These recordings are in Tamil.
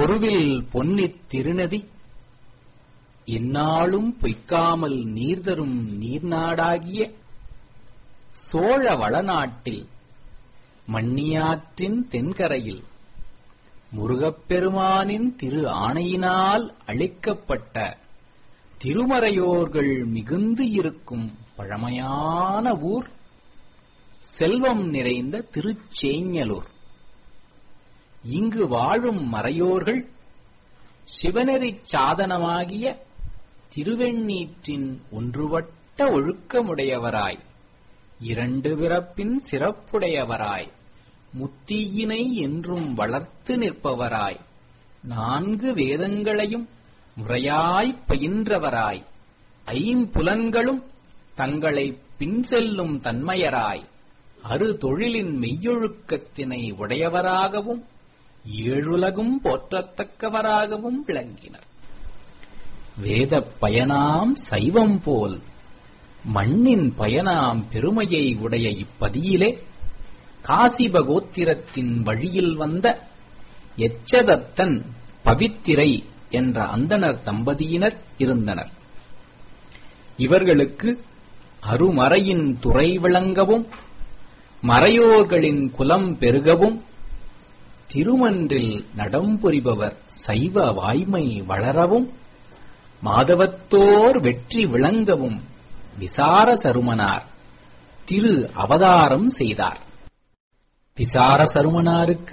மறுவில் பொன்னித் திருநதி இந்நாளும் பொய்க்காமல் நீர்தரும் நீர்நாடாகிய சோழ வளநாட்டில் மண்ணியாற்றின் தென்கரையில் முருகப்பெருமானின் திரு ஆணையினால் அளிக்கப்பட்ட திருமறையோர்கள் மிகுந்து இருக்கும் பழமையான ஊர் செல்வம் நிறைந்த திருச்சேஞ்சலூர் இங்கு வாழும் மறையோர்கள் சிவனெறிச் சாதனமாகிய திருவெண்ணீற்றின் ஒன்றுவட்ட ஒழுக்கமுடையவராய் இரண்டு பிறப்பின் சிறப்புடையவராய் முத்தியினை என்றும் வளர்த்து நிற்பவராய் நான்கு வேதங்களையும் முறையாய்ப் பயின்றவராய் ஐம்புலன்களும் தங்களை பின்செல்லும் தன்மையராய் அரு தொழிலின் மெய்யொழுக்கத்தினை உடையவராகவும் ஏழுலகும் போற்றத்தக்கவராகவும் விளங்கினர் வேதப் பயனாம் சைவம் போல் மண்ணின் பயனாம் பெருமையை உடைய இப்பதியிலே காசிபகோத்திரத்தின் வழியில் வந்த எச்சதத்தன் பவித்திரை என்ற அந்தணர் தம்பதியினர் இருந்தனர் இவர்களுக்கு அருமறையின் துறை விளங்கவும் மறையோர்களின் குலம் பெருகவும் திருமன்றில் நடம்புரிபவர் சைவ வாய்மை வளரவும் மாதவத்தோர் வெற்றி விளங்கவும் விசார சருமனார் திரு அவதாரம் செய்தார் விசார சருமனாருக்கு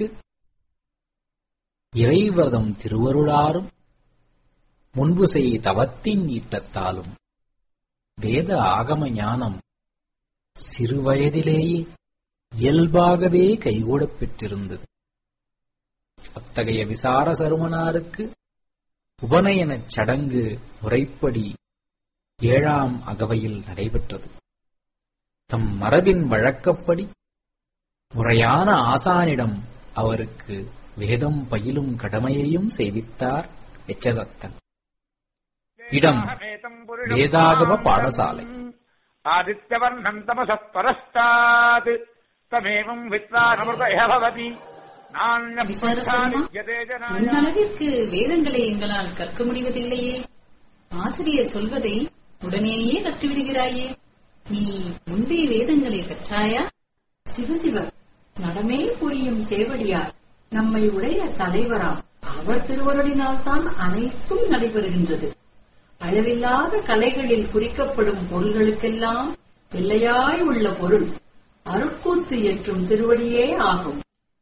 இறைவதம் திருவருளாரும் முன்பு செய் தவத்தின் ஈட்டத்தாலும் வேத ஆகம ஞானம் சிறுவயதிலேயே இயல்பாகவே கைகூடப் பெற்றிருந்தது அத்தகைய விசார சருமனாருக்கு உபநயனச் சடங்கு முறைப்படி ஏழாம் அகவையில் நடைபெற்றது தம் மரபின் வழக்கப்படி முறையான ஆசானிடம் அவருக்கு வேதம் பயிலும் கடமையையும் செய்வித்தார் எச்சதத்தன் இடம் வேதாகம பாடசாலை ஆதித்யவர்ணம் தமசः பரஸ்தாத் தமேவம் வித்வானமృత பவதி விசாரசர்மா முன்னளவிற்கு வேதங்களை எங்களால் கற்க முடிவதில்லையே ஆசிரியர் சொல்வதை உடனேயே கற்றுவிடுகிறாயே நீ முன்பே வேதங்களை கற்றாயா சிவசிவ நடமே புரியும் சேவடியார் நம்மை உடைய தலைவராம் அவர் திருவருளினால்தான் அனைத்தும் நடைபெறுகின்றது அளவில்லாத கலைகளில் குறிக்கப்படும் பொருள்களுக்கெல்லாம் எல்லையாய் உள்ள பொருள் அருட்கூத்து ஏற்றும் திருவடியே ஆகும்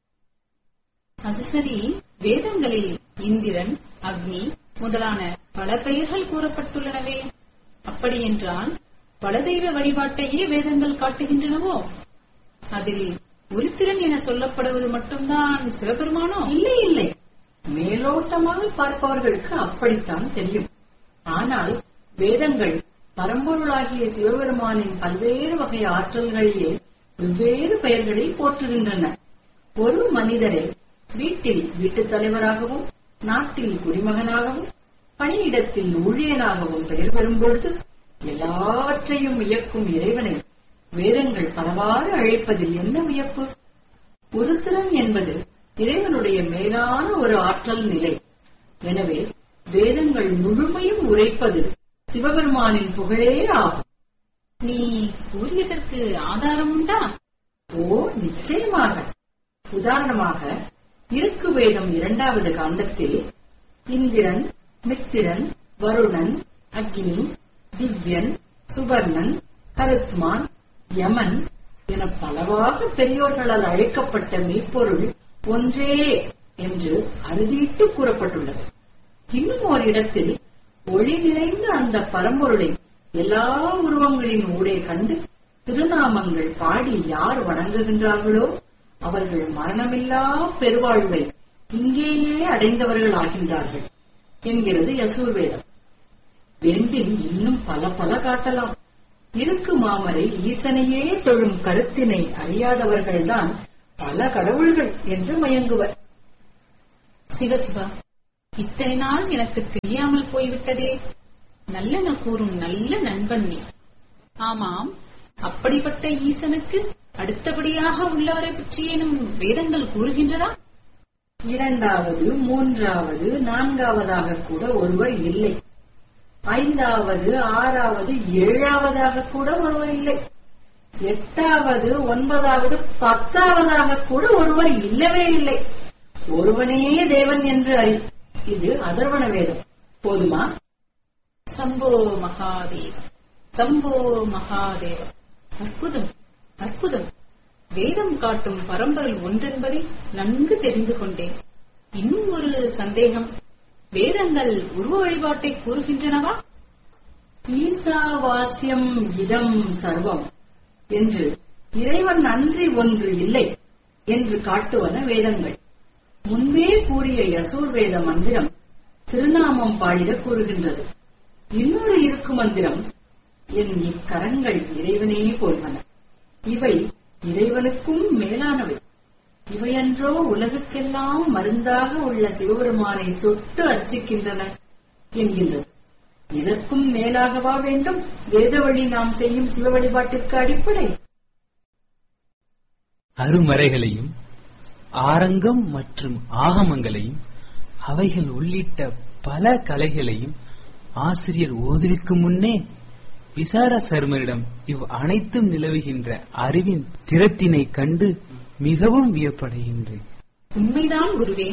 அது சரி வேதங்களில் இந்திரன் அக்னி முதலான பல பெயர்கள் கூறப்பட்டுள்ளனவே அப்படியென்றால் பல தெய்வ வழிபாட்டையே வேதங்கள் காட்டுகின்றனவோ அதில் உருத்திரன் என சொல்லப்படுவது மட்டும்தான் சிவபெருமானோ இல்லை இல்லை மேலோட்டமாக பார்ப்பவர்களுக்கு அப்படித்தான் தெரியும் ஆனால் வேதங்கள் பரம்பொருளாகிய சிவபெருமானின் பல்வேறு வகை ஆற்றல்களையே வெவ்வேறு பெயர்களில் போற்றுகின்றன ஒரு மனிதரை வீட்டில் வீட்டுத் தலைவராகவும் நாட்டில் குடிமகனாகவும் பணியிடத்தில் ஊழியனாகவும் பெயர் பெறும்பொழுது எல்லாவற்றையும் இயக்கும் இறைவனை வேதங்கள் பலவாறு அழைப்பதில் என்ன வியப்பு உருத்திரன் என்பது இறைவனுடைய மேலான ஒரு ஆற்றல் நிலை எனவே வேதங்கள் முழுமையும் உரைப்பது சிவபெருமானின் புகழே ஆகும் நீ கூறியதற்கு ஆதாரம் உண்டா ஓ நிச்சயமாக உதாரணமாக இருக்கு வேதம் இரண்டாவது காந்தத்தில் இந்திரன் மித்திரன் வருணன் அக்னி திவ்யன் சுவர்ணன் கருத்மான் யமன் என பலவாக பெரியோர்களால் அழைக்கப்பட்ட மெய்ப்பொருள் ஒன்றே என்று அறுதிட்டு கூறப்பட்டுள்ளது இன்னும் ஒரு இடத்தில் ஒளி நிறைந்த அந்த பரம்பொருளை எல்லா உருவங்களின் ஊடே கண்டு திருநாமங்கள் பாடி யார் வணங்குகின்றார்களோ அவர்கள் மரணமில்லா பெருவாழ்வை இங்கேயே அடைந்தவர்கள் ஆகின்றார்கள் என்கிறது யசூர்வேதம் வெண்டில் இன்னும் பல பல காட்டலாம் இருக்கு மாமரை ஈசனையே தொழும் கருத்தினை அறியாதவர்கள்தான் பல கடவுள்கள் என்று மயங்குவர் சிவசிவா இத்தனை நாள் எனக்கு தெரியாமல் போய்விட்டதே நல்லன கூறும் நல்ல நண்பன் நீ ஆமாம் அப்படிப்பட்ட ஈசனுக்கு அடுத்தபடியாக உள்ளவரை பற்றியேனும் வேதங்கள் கூறுகின்றதா இரண்டாவது மூன்றாவது நான்காவதாக கூட ஒருவர் இல்லை ஐந்தாவது ஆறாவது ஏழாவதாக கூட ஒருவர் இல்லை எட்டாவது ஒன்பதாவது பத்தாவதாக கூட ஒருவர் இல்லவே இல்லை ஒருவனே தேவன் என்று அறி இது அதர்வண வேதம் போதுமா சம்போ மகாதேவ சம்போ மகாதேவ அற்புதம் அற்புதம் வேதம் காட்டும் பரம்பொருள் ஒன்றென்பதை நன்கு தெரிந்து கொண்டேன் இன்னும் ஒரு சந்தேகம் வேதங்கள் உருவ வழிபாட்டை கூறுகின்றனவா ஈசாவாஸ்யம் இதம் சர்வம் என்று இறைவன் அன்றி ஒன்று இல்லை என்று காட்டுவன வேதங்கள் முன்பே கூறிய யசூர் வேத மந்திரம் திருநாமம் பாடிட கூறுகின்றது இன்னொரு இருக்கு மந்திரம் என் இக்கரங்கள் இறைவனே போல்வன இவை இறைவனுக்கும் மேலானவை இவையன்றோ உலகுக்கெல்லாம் மருந்தாக உள்ள சிவபெருமானை தொட்டு அர்ச்சிக்கின்றன என்கின்றது இதற்கும் மேலாகவா வேண்டும் வேத வழி நாம் செய்யும் சிவ வழிபாட்டிற்கு அடிப்படை அருமறைகளையும் ஆரங்கம் மற்றும் ஆகமங்களையும் அவைகள் உள்ளிட்ட பல கலைகளையும் ஆசிரியர் ஓதுவிக்கு முன்னே விசார சர்மரிடம் இவ் அனைத்தும் நிலவுகின்ற அறிவின் திறத்தினை கண்டு மிகவும் வியப்படைகின்றேன் உண்மைதான் குருவே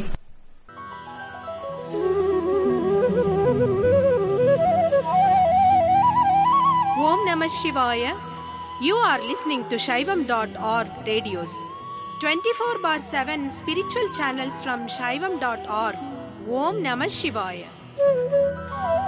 Om Namah Shivaya. You are listening to Shaivam.org radios. 24 bar 7 spiritual channels from Shaivam.org. Om Namah Shivaya.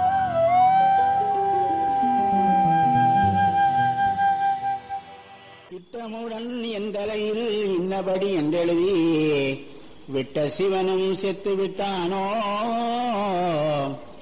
திட்டமுடன் எந்தலையில் இன்னபடி என்றெழுதி விட்ட சிவனும் செத்து விட்டானோ